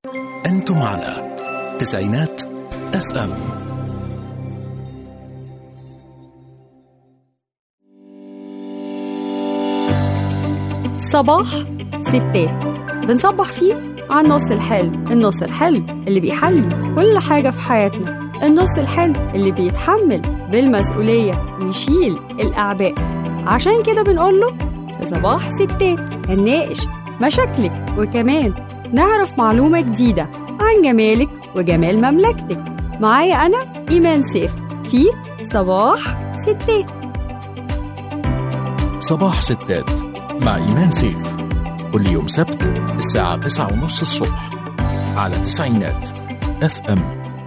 أنتم على تسعينات اف ام صباح ستات بنصبح فيه على النص الحلو النص الحلو اللي بيحلي كل حاجة في حياتنا النص الحلو اللي بيتحمل بالمسؤولية ويشيل الأعباء عشان كده بنقول له في صباح ستات هنناقش مشاكلك وكمان نعرف معلومة جديدة عن جمالك وجمال مملكتك معايا أنا إيمان سيف في صباح ستات صباح ستات مع إيمان سيف كل يوم سبت الساعة تسعة ونص الصبح على تسعينات اف ام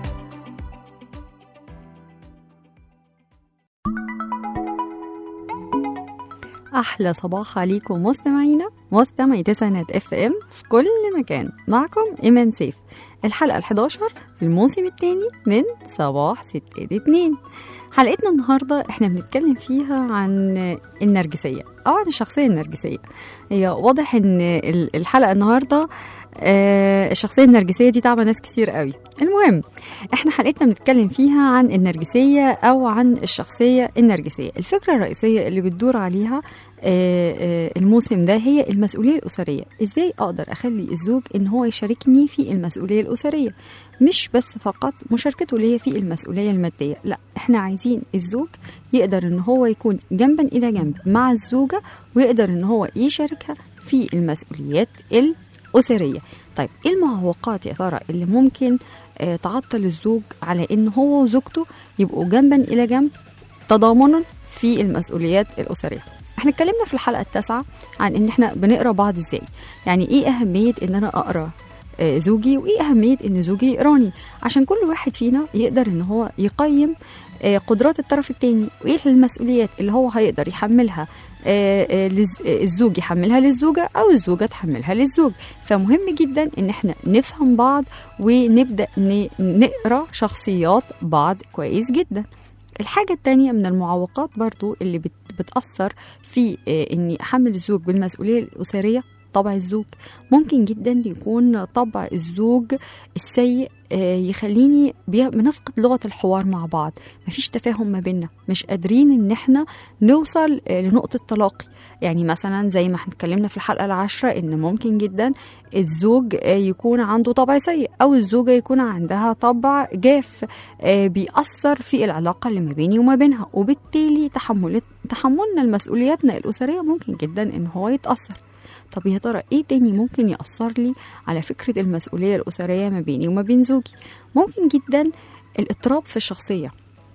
احلى صباح عليكم مستمعينا مستمعي تسعينات اف ام في كل مكان معكم ايمان سيف الحلقه ال11 في الموسم الثاني من صباح ستات اتنين حلقتنا النهارده احنا بنتكلم فيها عن النرجسيه او عن الشخصيه النرجسيه هي واضح ان ال- الحلقه النهارده آه، الشخصيه النرجسيه دي تعبى ناس كتير قوي المهم احنا حلقتنا بنتكلم فيها عن النرجسيه او عن الشخصيه النرجسيه الفكره الرئيسيه اللي بتدور عليها آه، آه، الموسم ده هي المسؤوليه الاسريه ازاي اقدر اخلي الزوج ان هو يشاركني في المسؤوليه الاسريه مش بس فقط مشاركته ليا في المسؤوليه الماديه لا احنا عايزين الزوج يقدر ان هو يكون جنبا الى جنب مع الزوجه ويقدر ان هو يشاركها في المسؤوليات الاسريه طيب ايه المعوقات يا ترى اللي ممكن آه، تعطل الزوج على ان هو وزوجته يبقوا جنبا الى جنب تضامنا في المسؤوليات الاسريه احنا اتكلمنا في الحلقه التاسعه عن ان احنا بنقرا بعض ازاي يعني ايه اهميه ان انا اقرا آه، زوجي وايه اهميه ان زوجي يقراني عشان كل واحد فينا يقدر ان هو يقيم آه، قدرات الطرف التاني وايه المسؤوليات اللي هو هيقدر يحملها آه، آه، لز- آه، الزوج يحملها للزوجه او الزوجه تحملها للزوج فمهم جدا ان احنا نفهم بعض ونبدا ن- نقرا شخصيات بعض كويس جدا الحاجة التانية من المعوقات برضو اللي بت- بتأثر في آه، إني أحمل الزوج بالمسؤولية الأسرية طبع الزوج ممكن جدا يكون طبع الزوج السيء آه، يخليني بي- بنفقد لغة الحوار مع بعض مفيش تفاهم ما بيننا مش قادرين ان احنا نوصل آه، لنقطة تلاقي يعني مثلا زي ما احنا اتكلمنا في الحلقة العاشرة ان ممكن جدا الزوج آه، يكون عنده طبع سيء او الزوجة يكون عندها طبع جاف آه، بيأثر في العلاقة اللي ما بيني وما بينها وبالتالي تحمل تحملنا لمسؤولياتنا الأسرية ممكن جدا ان هو يتأثر طب يا ترى ايه تاني ممكن يأثر لي على فكرة المسؤولية الأسرية ما بيني وما بين زوجي ممكن جدا الاضطراب في الشخصية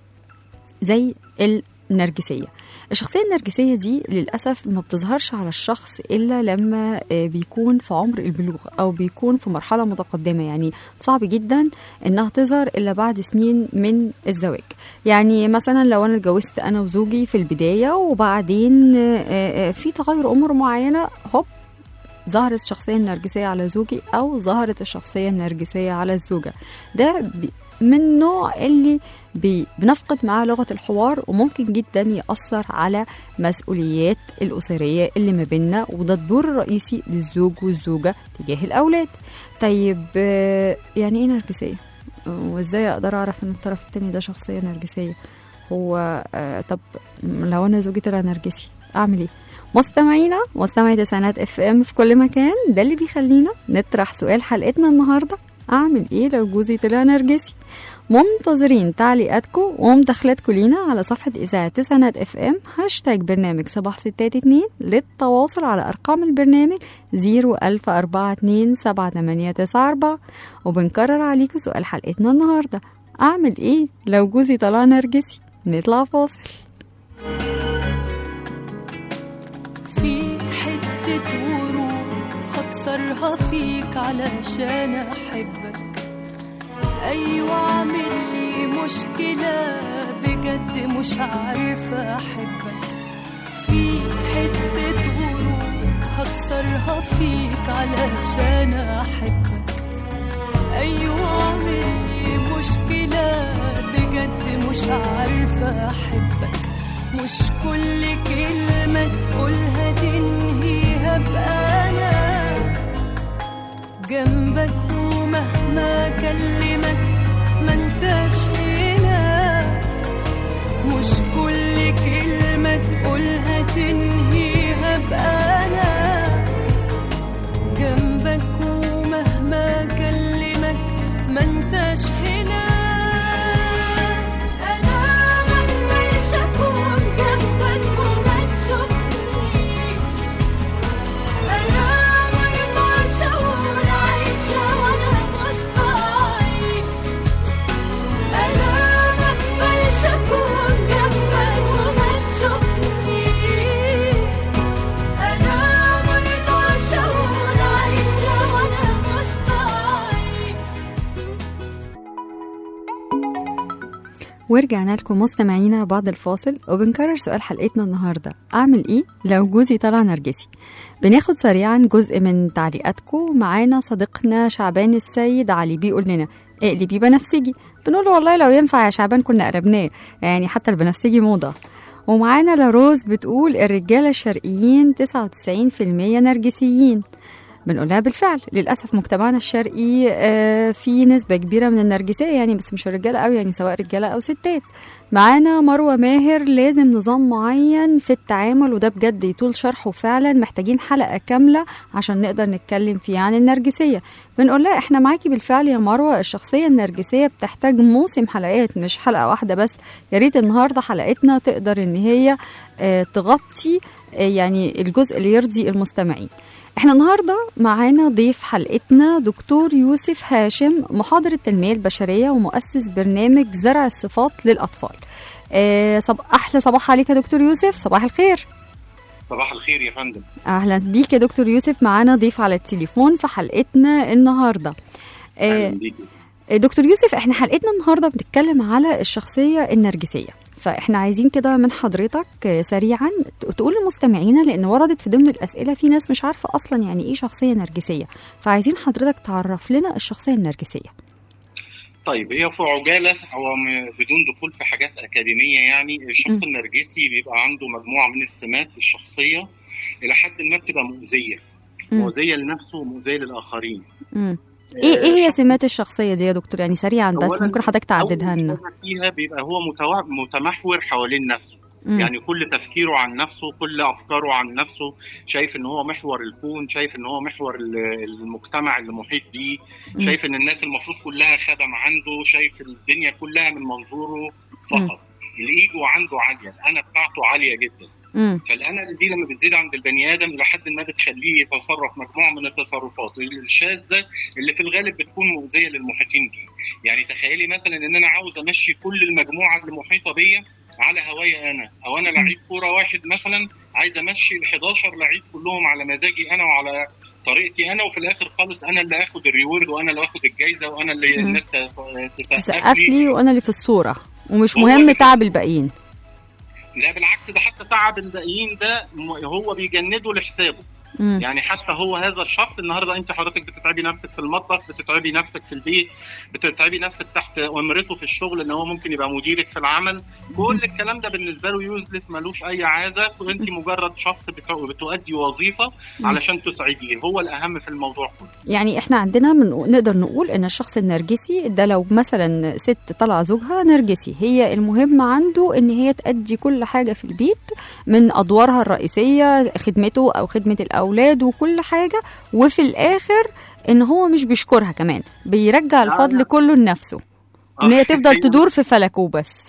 زي النرجسية الشخصية النرجسية دي للأسف ما بتظهرش على الشخص إلا لما آه، بيكون في عمر البلوغ أو بيكون في مرحلة متقدمة يعني صعب جدا إنها تظهر إلا بعد سنين من الزواج يعني مثلا لو أنا اتجوزت أنا وزوجي في البداية وبعدين آه، آه، في تغير أمور معينة هوب ظهرت الشخصية النرجسية على زوجي أو ظهرت الشخصية النرجسية على الزوجة ده بي- من النوع اللي بي بنفقد معاه لغة الحوار وممكن جدا يأثر على مسؤوليات الأسرية اللي ما بيننا وده الدور الرئيسي للزوج والزوجة تجاه الأولاد طيب آه، يعني إيه نرجسية؟ وإزاي أقدر أعرف إن الطرف التاني ده شخصية نرجسية؟ هو آه، طب لو أنا زوجي طلع نرجسي أعمل إيه؟ مستمعينا مستمعي تسعينات اف ام في كل مكان ده اللي بيخلينا نطرح سؤال حلقتنا النهارده اعمل ايه لو جوزي طلع نرجسي منتظرين تعليقاتكم ومداخلاتكم لينا على صفحة إذاعة تسعينات اف ام هاشتاج برنامج صباح ستات اتنين للتواصل على أرقام البرنامج زيرو ألف أربعة اتنين سبعة تمانية تسعة أربعة وبنكرر عليكم سؤال حلقتنا النهاردة أعمل إيه لو جوزي طلع نرجسي نطلع فاصل فيك حتة ورود هكسرها فيك علشان أحبك أيوة عامل لي مشكلة بجد مش عارفة أحبك فيك حتة ورود هكسرها فيك علشان أحبك أيوة عامل لي مشكلة بجد مش عارفة أحبك مش كل كلمة تقولها تنهيها بأنا جنبك ومهما كلمك ما انتش هنا مش كل كلمة تقولها تنهيها بأنا جنبك ومهما كلمك ما انتش هنا أنا مقبلش أكون جنبك وما تشوفنيش أنا مرضاش أقول عايشة وأنا مش طايق أنا مقبلش أكون جنبك وما تشوفنيش أنا مرضاش أقول عايشة وأنا مش طايق ورجعنا لكم مستمعينا بعد الفاصل وبنكرر سؤال حلقتنا النهارده اعمل ايه لو جوزي طلع نرجسي بناخد سريعا جزء من تعليقاتكم معانا صديقنا شعبان السيد علي بيقول لنا اقلبي بنفسجي بنقول له والله لو ينفع يا شعبان كنا قلبناه يعني حتى البنفسجي موضه ومعانا لاروز بتقول الرجاله الشرقيين 99% نرجسيين بنقولها بالفعل للاسف مجتمعنا الشرقي آه، في نسبه كبيره من النرجسيه يعني بس مش الرجاله قوي يعني سواء رجاله او ستات معانا مروه ماهر لازم نظام معين في التعامل وده بجد يطول شرحه فعلا محتاجين حلقه كامله عشان نقدر نتكلم فيه عن النرجسيه بنقول لها احنا معاكي بالفعل يا مروه الشخصيه النرجسيه بتحتاج موسم حلقات مش حلقه واحده بس يا ريت النهارده حلقتنا تقدر ان هي آه، تغطي آه، يعني الجزء اللي يرضي المستمعين احنا النهارده معانا ضيف حلقتنا دكتور يوسف هاشم محاضر التنميه البشريه ومؤسس برنامج زرع الصفات للاطفال آه صب... احلى صباح عليك يا دكتور يوسف صباح الخير صباح الخير يا فندم اهلا بيك يا دكتور يوسف معانا ضيف على التليفون في حلقتنا النهارده اهلا آه بيكي دكتور يوسف احنا حلقتنا النهارده بنتكلم على الشخصيه النرجسيه فاحنا عايزين كده من حضرتك آه، سريعا ت- تقول لمستمعينا لان وردت في ضمن الاسئله في ناس مش عارفه اصلا يعني ايه شخصيه نرجسيه فعايزين حضرتك تعرف لنا الشخصيه النرجسيه طيب هي في عجاله او م- بدون دخول في حاجات اكاديميه يعني الشخص م. النرجسي بيبقى عنده مجموعه من السمات الشخصيه الى حد ما بتبقى مؤذيه مم. مؤذيه لنفسه ومؤذيه للاخرين مم. ايه ايه هي سمات الشخصيه دي يا دكتور يعني سريعا بس أولاً ممكن حضرتك تعددها أول لنا حاجة فيها بيبقى هو متوا- متمحور حوالين نفسه مم. يعني كل تفكيره عن نفسه كل افكاره عن نفسه شايف ان هو محور الكون شايف ان هو محور ال- المجتمع اللي محيط بيه مم. شايف ان الناس المفروض كلها خدم عنده شايف الدنيا كلها من منظوره فقط الايجو عنده عاليه الانا بتاعته عاليه جدا مم. فالانا دي لما بتزيد عند البني ادم الى حد ما بتخليه يتصرف مجموعه من التصرفات الشاذه اللي في الغالب بتكون مؤذيه للمحيطين بيه يعني تخيلي مثلا ان انا عاوز امشي كل المجموعه اللي محيطه بيا على هوايا انا او انا لعيب كوره واحد مثلا عايز امشي ال 11 لعيب كلهم على مزاجي انا وعلى طريقتي انا وفي الاخر خالص انا اللي اخد الريورد وانا اللي اخد الجايزه وانا اللي مم. الناس تس- تسقف تسقف لي لي وانا اللي في الصوره ومش هو مهم اللي- تعب الباقيين لا بالعكس ده حتى تعب الباقيين ده م- هو بيجنده لحسابه مم. يعني حتى هو هذا الشخص النهارده انت حضرتك بتتعبي نفسك في المطبخ بتتعبي نفسك في البيت بتتعبي نفسك تحت امرته في الشغل ان هو ممكن يبقى مديرك في العمل كل الكلام ده بالنسبه له يوزلس ملوش اي عاده وانت مجرد شخص بتو- بتؤدي وظيفه علشان تسعديه هو الاهم في الموضوع كله يعني احنا عندنا من نقدر نقول ان الشخص النرجسي ده لو مثلا ست طلع زوجها نرجسي هي المهم عنده ان هي تأدي كل حاجة في البيت من ادوارها الرئيسية خدمته او خدمة الاولاد وكل حاجة وفي الاخر ان هو مش بيشكرها كمان بيرجع الفضل لا. كله لنفسه ان هي تفضل هي- تدور في فلكه بس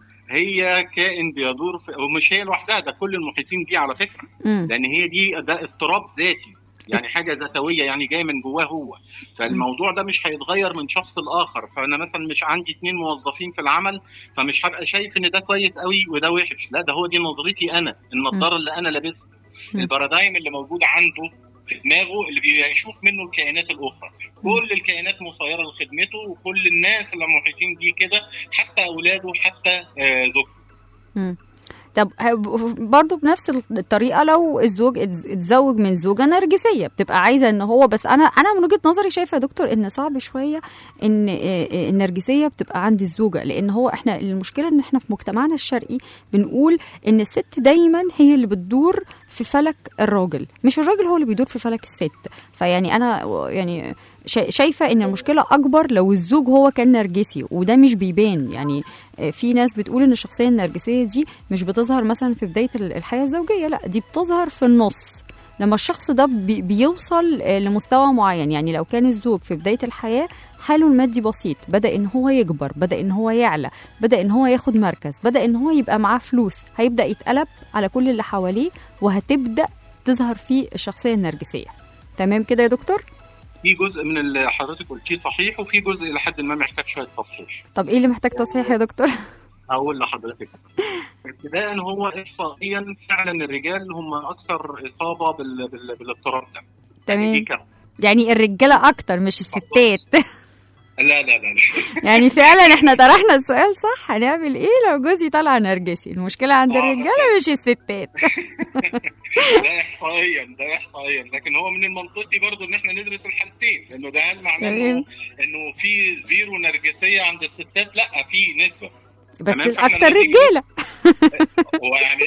هي كائن بيدور في ومش هي لوحدها ده كل المحيطين بيه على فكره مم. لان هي دي ده اضطراب ذاتي يعني حاجه ذاتويه يعني جايه من جواه هو فالموضوع ده مش هيتغير من شخص لاخر فانا مثلا مش عندي اتنين موظفين في العمل فمش هبقى شايف ان ده كويس قوي وده وحش لا ده هو دي نظرتي انا النضاره اللي انا لابسها م. البارادايم اللي موجود عنده في دماغه اللي بيشوف منه الكائنات الاخرى كل الكائنات مسيره لخدمته وكل الناس اللي محيطين بيه كده حتى اولاده حتى آه زوجته مم. طب ه- برضه بنفس الطريقه لو الزوج اتز- اتزوج من زوجه نرجسيه بتبقى عايزه ان هو بس انا انا من وجهه نظري شايفه يا دكتور ان صعب شويه ان آه، آه، النرجسيه بتبقى عند الزوجه لان هو احنا المشكله ان احنا في مجتمعنا الشرقي بنقول ان الست دايما هي اللي بتدور في فلك الراجل مش الراجل هو اللي بيدور في فلك الست فيعني انا يعني شا- شايفه ان المشكله اكبر لو الزوج هو كان نرجسي وده مش بيبان يعني آه، في ناس بتقول ان الشخصيه النرجسيه دي مش بتظهر مثلا في بدايه ال- الحياه الزوجيه لا دي بتظهر في النص لما الشخص ده بي- بيوصل آه، لمستوى معين يعني لو كان الزوج في بدايه الحياه حاله المادي بسيط بدا ان هو يكبر بدا ان هو يعلى بدا ان هو ياخد مركز بدا ان هو يبقى معاه فلوس هيبدا يتقلب على كل اللي حواليه وهتبدا تظهر فيه الشخصيه النرجسيه تمام كده يا دكتور في جزء من اللي حضرتك قلتيه صحيح وفي جزء لحد ما محتاج شويه تصحيح طب ايه اللي محتاج تصحيح يا دكتور هقول لحضرتك ابتداء هو احصائيا فعلا الرجال هم اكثر اصابه بال... بال... بالاضطراب ده يعني تمام دي كم يعني الرجاله اكتر مش الستات لا لا لا, لا. يعني فعلا احنا طرحنا السؤال صح هنعمل ايه لو جوزي طالع نرجسي المشكله عند آه، الرجاله مش الستات ده احصائيا ده احصائيا لكن هو من المنطقي برضه ان احنا ندرس الحالتين لانه ده هل معناه تمام. انه انه في زيرو نرجسيه عند الستات لا في نسبه بس تمام، الاكتر فإحنا نيجي- رجاله ويعني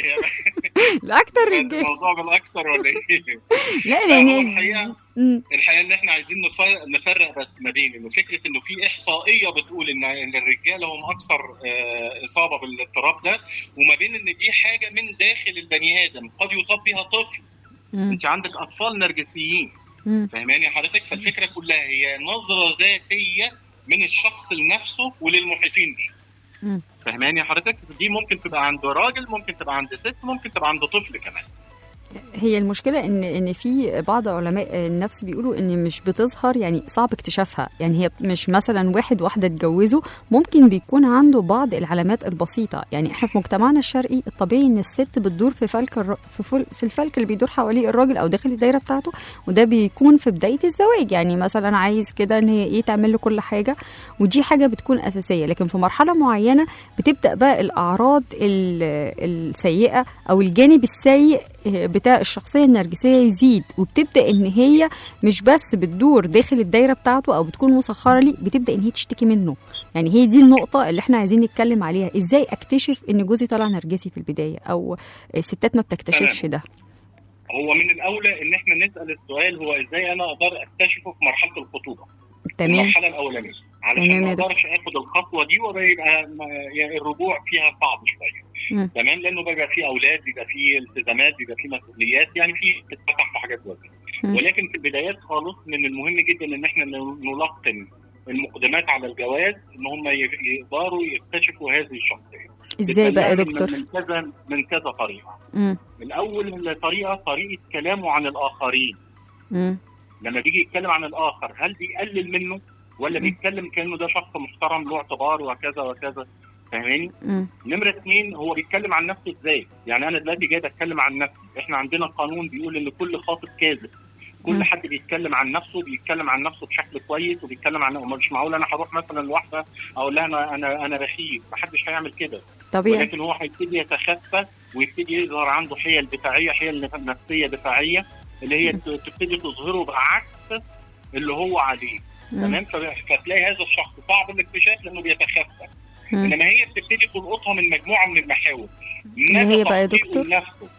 الاكتر رجاله الموضوع بالاكثر ولا ايه؟ لا هو لان الحقيقة مم. الحقيقه اللي احنا عايزين نف- نفرق بس ما بين انه فكره انه في احصائيه بتقول ان ان الرجاله هم اكثر آه، اصابه بالاضطراب ده وما بين ان دي حاجه من داخل البني ادم قد يصاب بها طفل مم. انت عندك اطفال نرجسيين مم. فاهماني حضرتك فالفكره كلها هي نظره ذاتيه من الشخص لنفسه وللمحيطين بيه مم. فاهماني حضرتك دي ممكن تبقى عند راجل ممكن تبقى عند ست ممكن تبقى عند طفل كمان هي المشكله ان ان في بعض علماء النفس بيقولوا ان مش بتظهر يعني صعب اكتشافها يعني هي مش مثلا واحد واحده اتجوزوا ممكن بيكون عنده بعض العلامات البسيطه يعني احنا في مجتمعنا الشرقي الطبيعي ان الست بتدور في فلك الر... في, فل... في الفلك اللي بيدور حواليه الراجل او داخل الدايره بتاعته وده بيكون في بدايه الزواج يعني مثلا عايز كده ان هي ايه تعمل له كل حاجه ودي حاجه بتكون اساسيه لكن في مرحله معينه بتبدا بقى الاعراض ال- السيئه او الجانب السيء بتاع الشخصيه النرجسيه يزيد وبتبدا ان هي مش بس بتدور داخل الدايره بتاعته او بتكون مسخره ليه بتبدا ان هي تشتكي منه يعني هي دي النقطه اللي احنا عايزين نتكلم عليها ازاي اكتشف ان جوزي طالع نرجسي في البدايه او الستات ما بتكتشفش ده هو من الاولى ان احنا نسال السؤال هو ازاي انا اقدر اكتشفه في مرحله الخطوبه تمام المرحله الاولانيه علشان تمام ما يا دكتور. اقدرش اخد الخطوه دي ويبقى ما- يعني الرجوع فيها صعب شويه مم. تمام لانه بيبقى في اولاد بيبقى في التزامات بيبقى في مسؤوليات يعني في بتتفتح في حاجات زي كده مم. ولكن في البدايات خالص من المهم جدا ان احنا نلقن المقدمات على الجواز ان هم ي- يقدروا يكتشفوا هذه الشخصيه ازاي بقى يا بتبقى دكتور من كذا من كذا طريقه مم. الاول طريقه طريقه كلامه عن الاخرين مم. لما بيجي يتكلم عن الاخر هل بيقلل منه ولا م. بيتكلم كانه ده شخص محترم له اعتبار وكذا وكذا فاهماني؟ مم. نمره اثنين هو بيتكلم عن نفسه ازاي؟ يعني انا دلوقتي جاي بتكلم عن نفسي، احنا عندنا قانون بيقول ان كل خاطب كاذب. كل م. حد بيتكلم عن نفسه بيتكلم عن نفسه بشكل كويس وبيتكلم عن مش معقول انا هروح مثلا لواحده اقول لها انا انا انا بخيل محدش هيعمل كده طبيعي ولكن هو هيبتدي يتخفى ويبتدي يظهر عنده حيل دفاعيه حيل نفسيه دفاعيه اللي هي ت- تبتدي تظهره بعكس اللي هو عليه مم. تمام فب- فتلاقي هذا الشخص صعب الاكتشاف لانه بيتخفى مم. انما هي بتبتدي تلقطها من مجموعه من المحاور اللي هي بقى يا تخطيطه دكتور؟ لنفسه.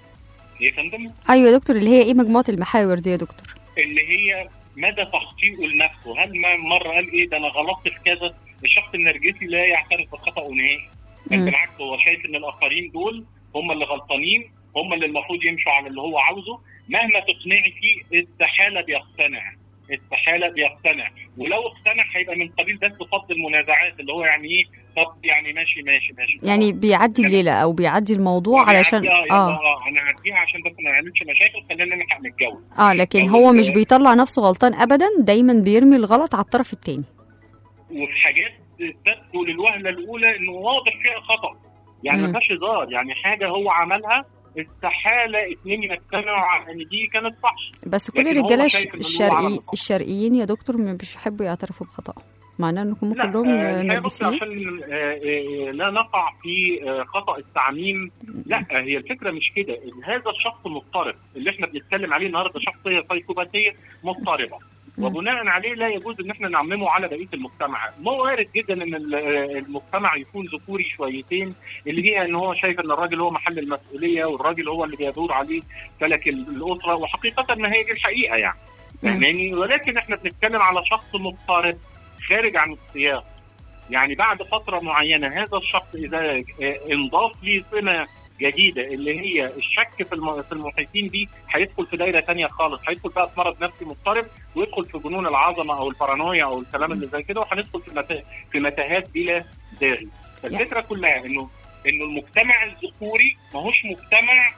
يا فندم ايوه يا دكتور اللي هي ايه مجموعه المحاور دي يا دكتور اللي هي مدى تخطيئه لنفسه هل ما مره قال ايه ده انا غلطت في كذا الشخص النرجسي لا يعترف بخطأه نهائي بل مم. بالعكس هو شايف ان الاخرين دول هم اللي غلطانين هم اللي المفروض يمشوا على اللي هو عاوزه مهما تقنعي فيه استحاله بيقتنع استحاله بيقتنع ولو اقتنع هيبقى من قبيل بس فض المنازعات اللي هو يعني ايه طب يعني ماشي ماشي ماشي يعني بيعدي الليله او بيعدي الموضوع يعني علشان هعديها، اه يلا، انا هعديها عشان بس ما نعملش مشاكل خلينا نلحق نتجوز اه لكن أو هو ال- مش بيطلع نفسه غلطان ابدا دايما بيرمي الغلط على الطرف التاني وفي حاجات تبدو للوهله الاولى انه واضح فيها خطا يعني مم. ما فيهاش هزار يعني حاجه هو عملها استحاله اتنين يجتمعوا على ان دي كانت صح بس كل لكن هو الرجاله شايف الش- إن هو عمل الشرقي الخطأ. الشرقيين يا دكتور مش بيحبوا يعترفوا بخطأهم معناه انكم لا كلهم آه، الحقيقة بص نرجسيين عشان آه، آه، لا نقع في آه، خطا التعميم لا آه، هي الفكره مش كده إن هذا الشخص مضطرب اللي احنا بنتكلم عليه النهارده شخصيه سايكوباتيه مضطربه مم. وبناء عليه لا يجوز ان احنا نعممه على بقيه المجتمع، ما وارد جدا ان ال- آه، المجتمع يكون ذكوري شويتين اللي هي ان هو شايف ان الراجل هو محل المسؤوليه والراجل هو اللي بيدور عليه فلك ال- الاسره وحقيقه ما هي دي الحقيقه يعني. فاهماني ولكن احنا بنتكلم على شخص مضطرب خارج عن السياق يعني بعد فتره معينه هذا الشخص اذا آه، انضاف لي سمه جديده اللي هي الشك في الم- في المحيطين دي هيدخل في دايره تانية خالص هيدخل بقى في مرض نفسي مضطرب ويدخل في جنون العظمه او البارانويا او الكلام اللي زي كده وهندخل في متا- في متاهات بلا داعي الفكره كلها انه انه المجتمع الذكوري ماهوش مجتمع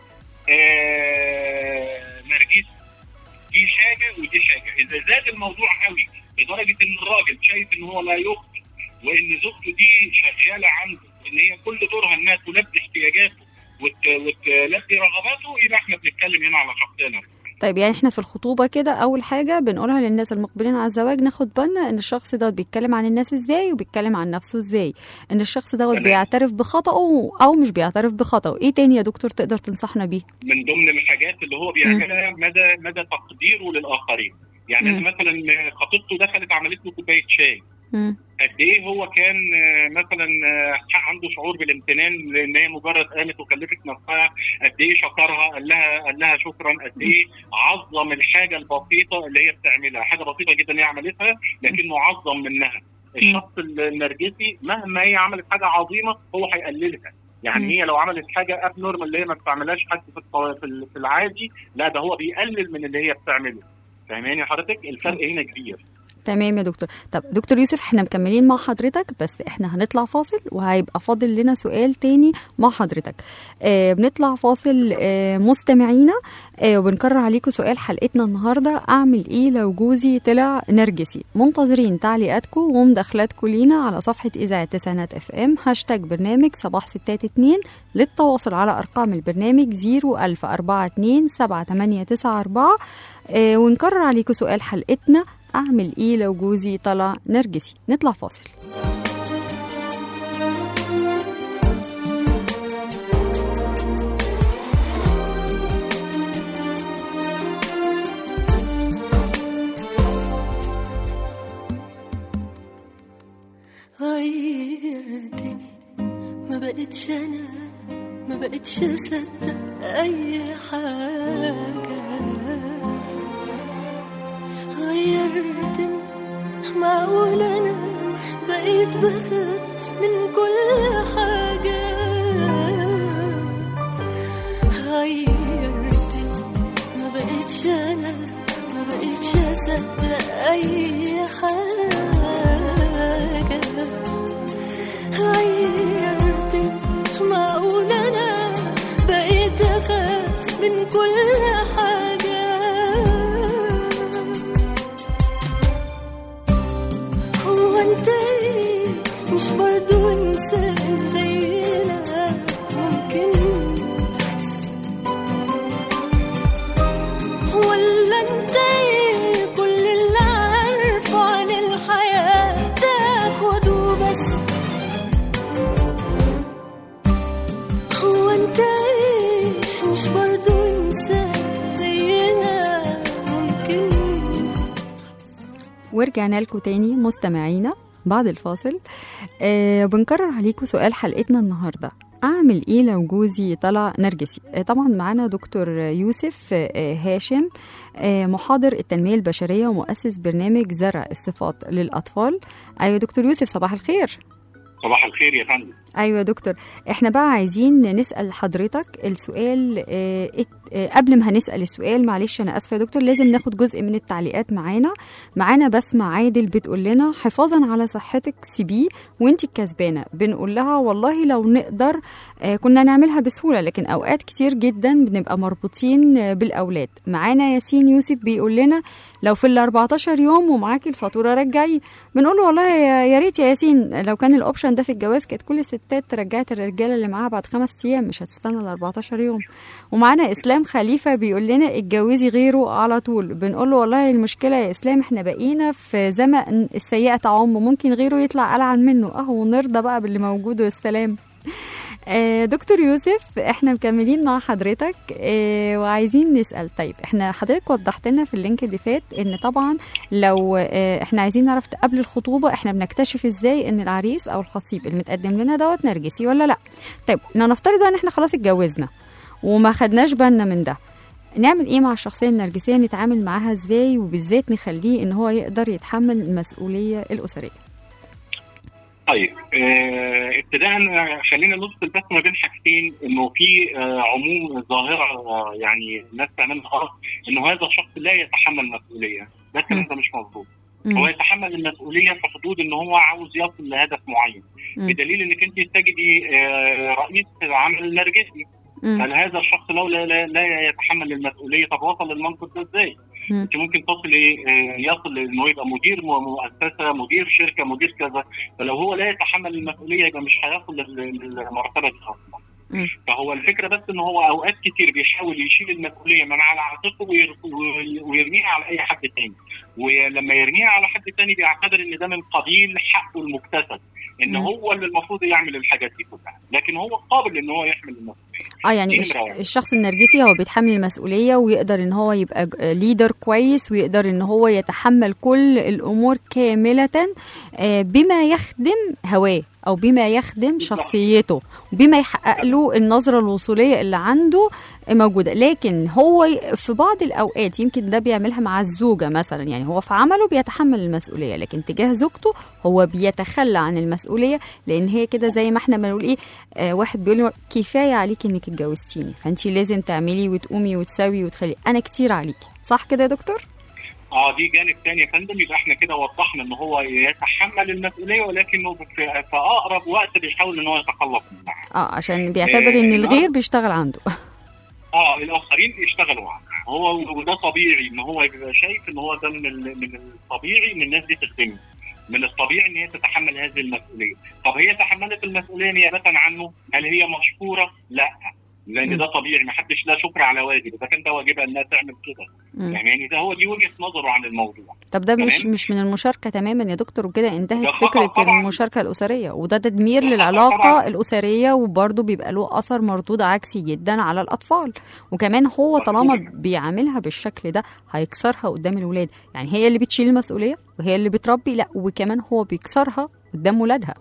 آه نرجسي دي حاجه ودي حاجه اذا زاد الموضوع قوي لدرجه ان الراجل شايف ان هو لا يخطئ وان زوجته دي شغاله عنده ان هي كل دورها انها تلبي احتياجاته وت- وتلبي رغباته يبقى احنا بنتكلم هنا على شخصيه نرجسية. طيب يعني احنا في الخطوبة كده أول حاجة بنقولها للناس المقبلين على الزواج ناخد بالنا إن الشخص دوت بيتكلم عن الناس إزاي وبيتكلم عن نفسه إزاي إن الشخص دوت تمام. بيعترف بخطأه أو مش بيعترف بخطأه إيه تاني يا دكتور تقدر تنصحنا بيه من ضمن الحاجات اللي هو بيعملها مدى مدى تقديره للاخرين يعني مم. أنا مثلا خطيبته دخلت عملت له كوبايه شاي مم. قد ايه هو كان آه، مثلا آه، عنده شعور بالامتنان لان هي مجرد قامت وكلفت نفسها قد ايه شكرها قال لها قال لها شكرا قد ايه عظم الحاجه البسيطه اللي هي بتعملها حاجه بسيطه جدا هي عملتها لكنه عظم منها الشخص النرجسي مهما هي عملت حاجه عظيمه هو هيقللها يعني مم. هي لو عملت حاجه اب نورمال اللي هي ما بتعملهاش حد في الط- في ال- في العادي لا ده هو بيقلل من اللي هي بتعمله فاهماني حضرتك الفرق هنا كبير تمام يا دكتور طب دكتور يوسف احنا مكملين مع حضرتك بس احنا هنطلع فاصل وهيبقى فاضل لنا سؤال تاني مع حضرتك آه بنطلع فاصل آه مستمعينا آه وبنكرر عليكم سؤال حلقتنا النهارده اعمل ايه لو جوزي طلع نرجسي منتظرين تعليقاتكم ومداخلاتكم لينا على صفحه اذاعه تسعينات اف ام هاشتاج برنامج صباح ستات اتنين للتواصل على ارقام البرنامج 01042 7894 آه ونكرر عليكم سؤال حلقتنا اعمل ايه لو جوزي طلع نرجسي نطلع فاصل غيرتني ما بقتش انا ما بقتش اصدق اي حاجه غيرتني معقول انا بقيت بخاف من كل حاجه غيرتني ما بقتش انا ما بقتش اصدق اي حاجه غيرتني معقول انا بقيت اخاف من كل حاجه هو انت ايه مش برضو انسان زينا ممكن تحس ولا انت ايه كل اللي عارفه عن الحياة تاخده بس هو انت ايه مش برضو انسان زينا ممكن ورجعنا لكم تاني مستمعينا بعد الفاصل آه بنكرر عليكم سؤال حلقتنا النهارده اعمل ايه لو جوزي طلع نرجسي آه طبعا معانا دكتور يوسف آه هاشم آه محاضر التنميه البشريه ومؤسس برنامج زرع الصفات للاطفال ايوه دكتور يوسف صباح الخير صباح الخير يا فندم ايوه يا دكتور احنا بقى عايزين نسال حضرتك السؤال آه ات- آه قبل ما هنسال السؤال معلش انا اسفه يا دكتور لازم ناخد جزء من التعليقات معانا معانا بسمة عادل بتقول لنا حفاظا على صحتك سيبيه وانت الكسبانه بنقول لها والله لو نقدر آه كنا نعملها بسهوله لكن اوقات كتير جدا بنبقى مربوطين آه بالاولاد معانا ياسين يوسف بيقول لنا لو في ال 14 يوم ومعاكي الفاتوره رجعي بنقول له والله يا يا ريت يا ياسين لو كان الاوبشن ده في الجواز كانت كل الستات رجعت الرجاله اللي معاها بعد خمس ايام مش هتستنى ال 14 يوم ومعانا اسلام خليفه بيقول لنا اتجوزي غيره على طول بنقول له والله المشكله يا اسلام احنا بقينا في زمن السيئه تعم ممكن غيره يطلع ألعن منه اهو نرضى بقى باللي موجود والسلام آه، دكتور يوسف احنا مكملين مع حضرتك آه، وعايزين نسال طيب احنا حضرتك وضحت لنا في اللينك اللي فات ان طبعا لو آه، احنا عايزين نعرف قبل الخطوبه احنا بنكتشف ازاي ان العريس او الخطيب اللي متقدم لنا دوت نرجسي ولا لا طيب لو نفترض بقى ان احنا خلاص اتجوزنا وما خدناش بالنا من ده نعمل ايه مع الشخصيه النرجسيه نتعامل معاها ازاي وبالذات نخليه ان هو يقدر يتحمل المسؤوليه الاسريه طيب آه، ابتداء آه، خلينا نفصل بس ما بين حاجتين انه في آه، عموم ظاهره آه، يعني الناس تعملها غلط انه هذا الشخص لا يتحمل مسؤوليه ده الكلام مم. ده مش مظبوط مم. هو يتحمل المسؤوليه في حدود ان هو عاوز يصل لهدف معين مم. بدليل انك انت تجدي آه، رئيس العمل النرجسي مم. هل هذا الشخص لو لا, لا, لا يتحمل المسؤوليه طب وصل للمنصب ده ازاي؟ مم. انت ممكن تصلي آه، يصل انه يبقى مدير م- مؤسسه مدير شركه مدير كذا فلو هو لا يتحمل المسؤوليه يبقى مش هيصل لل- للمرتبه دي اصلا مم. فهو الفكره بس ان هو اوقات كتير بيحاول يشيل المسؤوليه من على عاتقه وير- وي- ويرميها على اي حد تاني ولما يرميها على حد تاني بيعتبر ان ده من قبيل حقه المكتسب ان مم. هو اللي المفروض يعمل الحاجات دي كلها لكن هو قابل ان هو يحمل المسؤوليه اه يعني دي الش- نمرة واحد. الشخص النرجسي هو بيتحمل المسؤوليه ويقدر ان هو يبقى ليدر كويس ويقدر ان هو يتحمل كل الامور كامله آه، بما يخدم هواه او بما يخدم بالظبط. شخصيته وبما يحقق له النظره الوصوليه اللي عنده موجوده لكن هو ي- في بعض الاوقات يمكن ده بيعملها مع الزوجه مثلا يعني هو في عمله بيتحمل المسؤوليه لكن تجاه زوجته هو بيتخلى عن المسؤوليه لان هي كده زي ما احنا بنقول ايه آه واحد بيقول له كفايه عليك انك اتجوزتيني فانت لازم تعملي وتقومي وتسوي وتخلي انا كتير عليكي صح كده يا دكتور اه دي جانب تاني يا فندم يبقى احنا كده وضحنا ان هو يتحمل المسؤوليه ولكنه في, في اقرب وقت بيحاول ان هو يتخلص منها اه عشان بيعتبر ان آه، الغير بيشتغل عنده اه الاخرين يشتغلوا عنها هو وده طبيعي ان هو يبقى شايف ان هو ده من ال- من الطبيعي ان الناس دي تخدمه من الطبيعي ان هي تتحمل هذه المسؤوليه طب هي تحملت المسؤوليه نيابه عنه هل هي مشكوره لا لان م. ده طبيعي ما حدش لا شكر على واجب اذا كان ده واجبها انها تعمل كده مم. يعني ده هو دي وجهه نظره عن الموضوع طب ده مش تمام. مش من المشاركه تماما يا دكتور وكده انتهت ده خطأ فكره طبعاً. المشاركه الاسريه وده تدمير ده خطأ للعلاقه طبعاً. الاسريه وبرضه بيبقى له اثر مردود عكسي جدا على الاطفال وكمان هو مظبوط. طالما بيعاملها بالشكل ده هيكسرها قدام الولاد يعني هي اللي بتشيل المسؤوليه وهي اللي بتربي لا وكمان هو بيكسرها قدام ولادها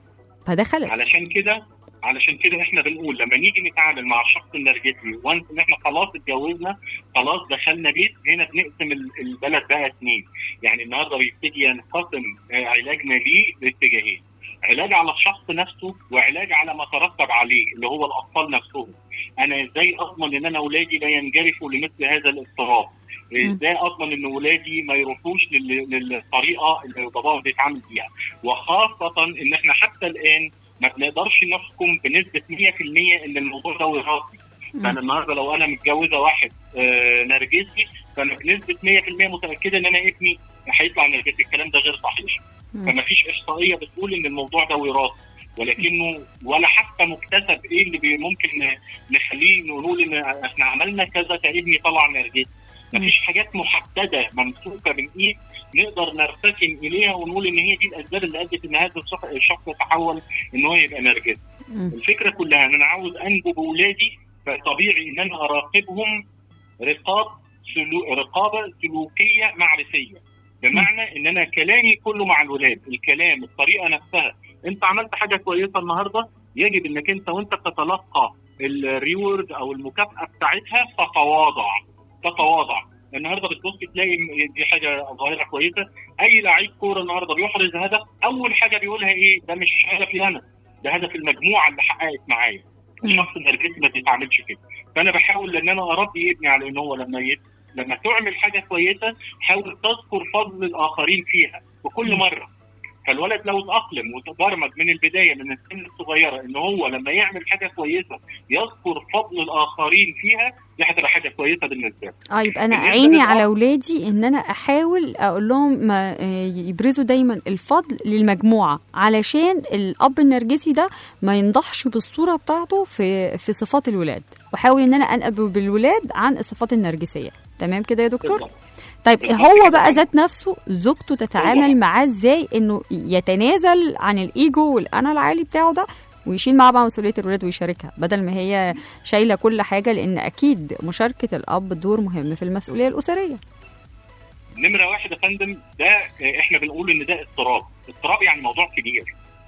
فده خلل علشان كده علشان كده احنا بنقول لما نيجي نتعامل مع الشخص النرجسي وانس ان احنا خلاص اتجوزنا خلاص دخلنا بيت هنا بنقسم ال- البلد بقى اثنين يعني النهارده بيبتدي ينقسم آه، علاجنا ليه لاتجاهين علاج على الشخص نفسه وعلاج على ما ترتب عليه اللي هو الاطفال نفسهم انا ازاي اضمن ان انا اولادي لا ينجرفوا لمثل هذا الاضطراب ازاي اضمن ان ولادي ما يروحوش لل- للطريقه اللي باباهم بيتعامل بيها وخاصه ان احنا حتى الان ما بنقدرش نحكم بنسبه 100% ان الموضوع ده وراثي فانا النهارده لو انا متجوزه واحد آه، نرجسي فانا بنسبه 100% متاكده ان انا ابني هيطلع نرجسي الكلام ده غير صحيح مم. فما فيش احصائيه بتقول ان الموضوع ده وراثي ولكنه ولا حتى مكتسب ايه اللي بي- ممكن ن- نخليه نقول ان احنا عملنا كذا فابني طلع نرجسي مفيش حاجات محدده ممسوكه بالايد نقدر نرتكن اليها ونقول ان هي دي الاسباب اللي ادت ان هذا الشخص الشخص يتحول ان هو يبقى نرجسي مم. الفكره كلها ان انا عاوز انجو باولادي فطبيعي ان انا اراقبهم رقاب سلو... رقابه سلوكيه معرفيه بمعنى ان انا كلامي كله مع الولاد الكلام الطريقه نفسها انت عملت حاجه كويسه النهارده يجب انك انت وانت بتتلقى الريورد او المكافاه بتاعتها تتواضع تتواضع النهارده بتبص تلاقي م- دي حاجه ظاهره كويسه اي لعيب كوره النهارده بيحرز هدف اول حاجه بيقولها ايه ده مش هدفي انا ده هدف المجموعه اللي حققت معايا الشخص النرجسي ما بيتعاملش كده فانا بحاول ان انا اربي ابني على ان هو لما يت... لما تعمل حاجه كويسه حاول تذكر فضل الاخرين فيها وكل مره فالولد لو اتاقلم وتبرمج من البدايه من السن الصغيره ان هو لما يعمل حاجه كويسه يذكر فضل الاخرين فيها دي هتبقى حاجه كويسه بالنسبه له اه يبقى انا بالنسبة عيني للأب- على اولادي ان انا احاول اقول لهم ما آه، يبرزوا دايما الفضل للمجموعه علشان الاب النرجسي ده ما ينضحش بالصوره بتاعته في في صفات الولاد واحاول ان انا انقب بالولاد عن الصفات النرجسيه تمام كده يا دكتور بالظبط. طيب بالظبط هو كده. بقى ذات نفسه زوجته تتعامل هو- معاه ازاي انه يتنازل عن الايجو والانا العالي بتاعه ده ويشيل معاه بقى مسؤوليه الولاد ويشاركها بدل ما هي شايله كل حاجه لان اكيد مشاركه الاب دور مهم في المسؤوليه الاسريه نمره واحد يا فندم ده آه، احنا بنقول ان ده اضطراب اضطراب يعني موضوع كبير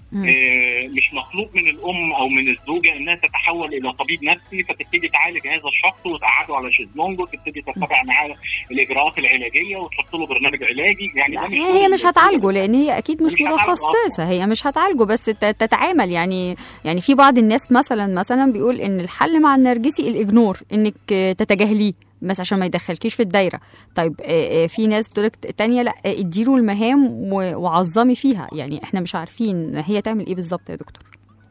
مم. آه، مش مطلوب من الام او من الزوجه انها تتحول الى طبيب نفسي فتبتدي تعالج هذا الشخص وتقعده على شيزلونج وتبتدي تتبع معاه الاجراءات العلاجيه وتحط له برنامج علاجي يعني لا ده مش هي شغل مش هتعالجه لان هي اكيد مش مش هتعالجه متخصصه هي مش هتعالجه بس تت- تتعامل يعني يعني في بعض الناس مثلا مثلا بيقول ان الحل مع النرجسي الاجنور انك آه، تتجاهليه بس عشان ما يدخلكيش في الدايره طيب آه، آه، في ناس بتقول تانية لا آه، اديله المهام و- وعظمي فيها يعني احنا مش عارفين هي تعمل ايه بالظبط يا دكتور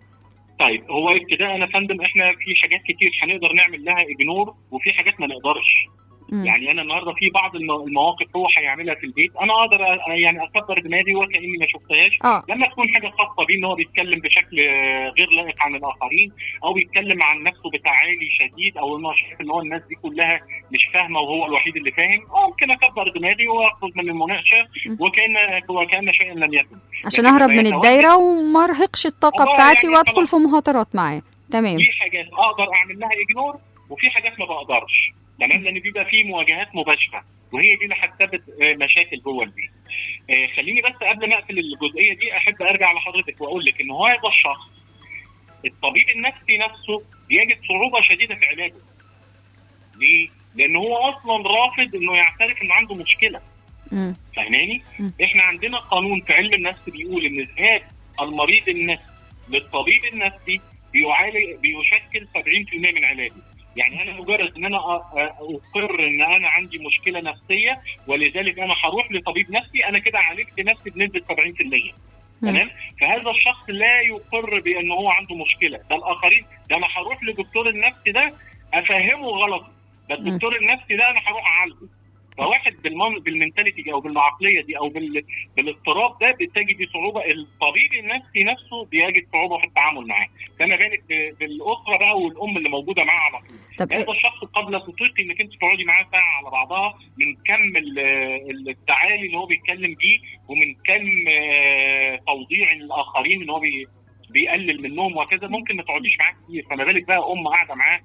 طيب هو ابتداء يا فندم احنا في حاجات كتير هنقدر نعمل لها اجنور وفي حاجات ما نقدرش مم. يعني انا النهارده في بعض الم- المواقف هو هيعملها في البيت انا اقدر أ- يعني اكبر دماغي وكاني ما شفتهاش اه لما تكون حاجه خاصه بيه ان هو بيتكلم بشكل آه، غير لائق عن الاخرين او بيتكلم عن نفسه بتعالي شديد او انه شايف ان هو الناس دي كلها مش فاهمه وهو الوحيد اللي فاهم اه ممكن اكبر دماغي واخرج من المناقشه م. وكان وكان شيئا لم يكن عشان لكن اهرب لما من يتوجه- الدايره وما ارهقش الطاقه والله بتاعتي يعني وادخل خلاص. في مهاترات معاه تمام في حاجات اقدر اعمل لها اجنور وفي حاجات ما بقدرش تمام لان بيبقى في مواجهات مباشره وهي دي اللي هتثبت آه، مشاكل جوه البيت. آه، خليني بس قبل ما اقفل الجزئيه دي احب ارجع لحضرتك واقول لك ان هذا الشخص الطبيب النفسي نفسه بيجد صعوبه شديده في علاجه. ليه؟ لان هو اصلا رافض انه يعترف ان عنده مشكله. مم. فاهماني؟ مم. احنا عندنا قانون في علم النفس بيقول ان ذهاب المريض النفسي للطبيب النفسي بيعالج بيشكل 70% من علاجه. يعني انا مجرد ان انا أ- أ- اقر ان انا عندي مشكله نفسيه ولذلك انا هروح لطبيب نفسي انا كده عالجت نفسي بنسبه 70%. تمام فهذا الشخص لا يقر بان هو عنده مشكله ده الاخرين ده انا هروح لدكتور النفسي ده افهمه غلط ده الدكتور النفسي ده انا هروح اعالجه فواحد بالمن... بالمنتاليتي دي او بالعقليه دي او بال... بالاضطراب ده بتجد صعوبه الطبيب النفسي نفسه بيجد صعوبه في التعامل معاه فما بالك ب... بالاسره بقى والام اللي موجوده معاه على طول طب إيه؟ هذا الشخص قد لا تطيقي انك انت تقعدي معاه ساعه على بعضها من كم ال- التعالي اللي هو بيتكلم بيه ومن كم آه، توضيع الاخرين اللي هو بي بيقلل منهم وكذا ممكن ما تقعديش معاه كتير فما بالك بقى ام قاعده معاه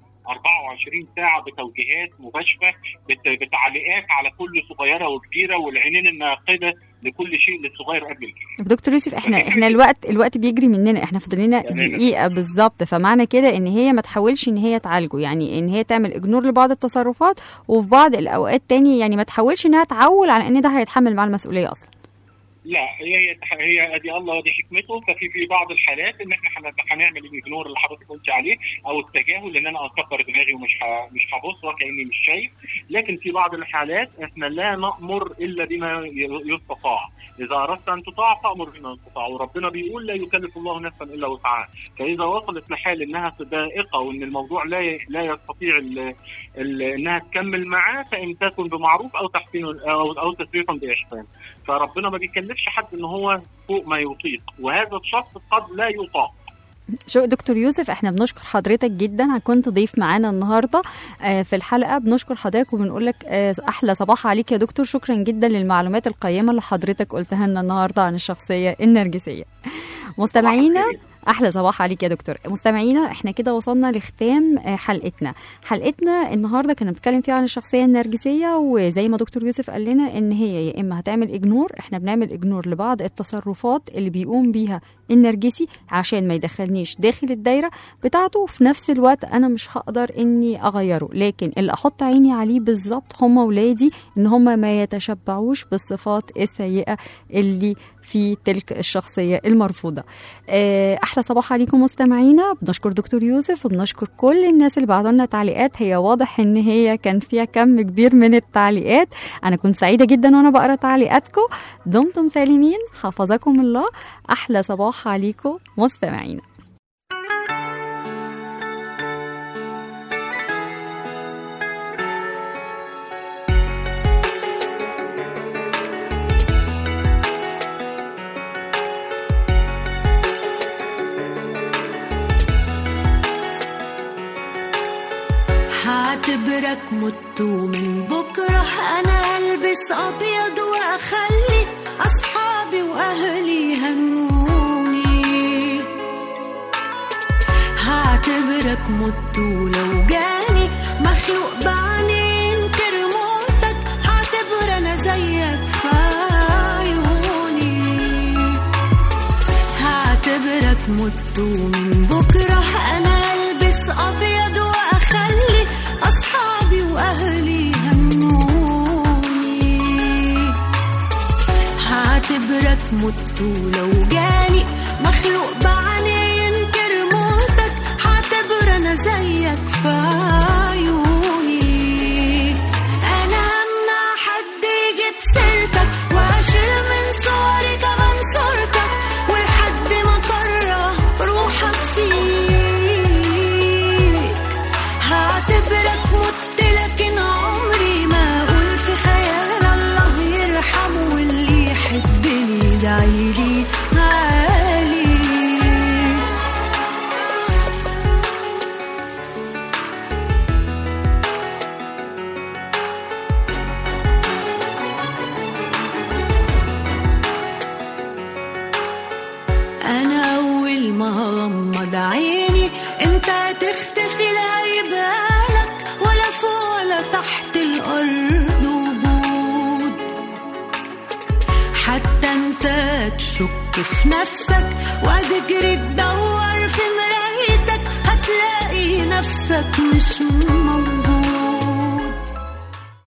24 ساعه بتوجيهات مباشره بت- بتعليقات على كل صغيره وكبيره والعينين الناقده لكل شيء للصغير قبل الكبير طب دكتور يوسف احنا احنا الوقت الوقت بيجري مننا احنا فاضل لنا تمام. دقيقه بالظبط فمعنى كده ان هي ما تحاولش ان هي تعالجه يعني ان هي تعمل اجنور لبعض التصرفات وفي بعض الاوقات تاني يعني ما تحاولش انها تعول على ان ده هيتحمل مع المسؤوليه اصلا لا هي هي هي ادي الله ودي حكمته ففي في بعض الحالات ان احنا هن- هنعمل الاجنور اللي حضرتك قلت عليه او التجاهل ان انا اكبر دماغي ومش ه- مش هبص وكاني مش شايف لكن في بعض الحالات احنا لا نامر الا بما ي- يستطاع اذا اردت ان تطاع فامر بما يستطاع وربنا بيقول لا يكلف الله نفسا الا وسعها فاذا وصلت لحال انها ضائقه وان الموضوع لا ي- لا يستطيع ال ال انها تكمل معاه فامساك بمعروف او تحسين او او تسريح باحسان فربنا ما بيكلفش حد ان هو فوق ما يطيق وهذا الشخص قد لا يطاق شو دكتور يوسف احنا بنشكر حضرتك جدا كنت ضيف معانا النهارده آه، في الحلقه بنشكر حضرتك وبنقول لك آه، احلى صباح عليك يا دكتور شكرا جدا للمعلومات القيمه اللي حضرتك قلتها لنا النهارده عن الشخصيه النرجسيه مستمعينا صباح الخير. احلى صباح عليك يا دكتور مستمعينا احنا كده وصلنا لختام آه، حلقتنا حلقتنا النهارده كنا بنتكلم فيها عن الشخصيه النرجسيه وزي ما دكتور يوسف قال لنا ان هي يا اما هتعمل اجنور احنا بنعمل اجنور لبعض التصرفات اللي بيقوم بيها النرجسي عشان ما يدخلنيش داخل الدايره بتاعته وفي نفس الوقت انا مش هقدر اني اغيره لكن اللي احط عيني عليه بالظبط هم ولادي ان هم ما يتشبعوش بالصفات السيئه اللي في تلك الشخصيه المرفوضه آه، احلى صباح عليكم مستمعينا بنشكر دكتور يوسف وبنشكر كل الناس اللي بعتوا لنا تعليقات هي واضح ان هي كان فيها كم كبير من التعليقات انا كنت سعيده جدا وانا بقرا تعليقاتكم دمتم سالمين حفظكم الله احلى صباح عليكم مستمعينا هعتبرك مت ومن بكرة أنا ألبس أبيض وأخلي أصحابي وأهلي يهنوني هعتبرك مت ولو جاني مخلوق بعيني ينكر موتك هعتبر أنا زيك في عيوني هعتبر تموت ومن بكرة أنا ألبس أبيض وأخلي أصحابي وأهلي يهنوني هعتبرك مت ولو جاني مخلوق بعيني ينكر موتك هعتبر انا زيك في عيوني انا همنع حد يجيب سيرتك واشيل من صوري كمان صورتك ولحد ما كره روحك فيك هعتبرك مت لكن عمري ما اقول في خيال الله يرحمه واللي يحبني يدعيلي عالي انا اول ما هغمض عيني انت هتختفي لا يبالك ولا فوق ولا تحت الارض وجود حتى انت تشك في نفسك وهتجري تدور في مرايتك هتلاقي نفسك مش موجود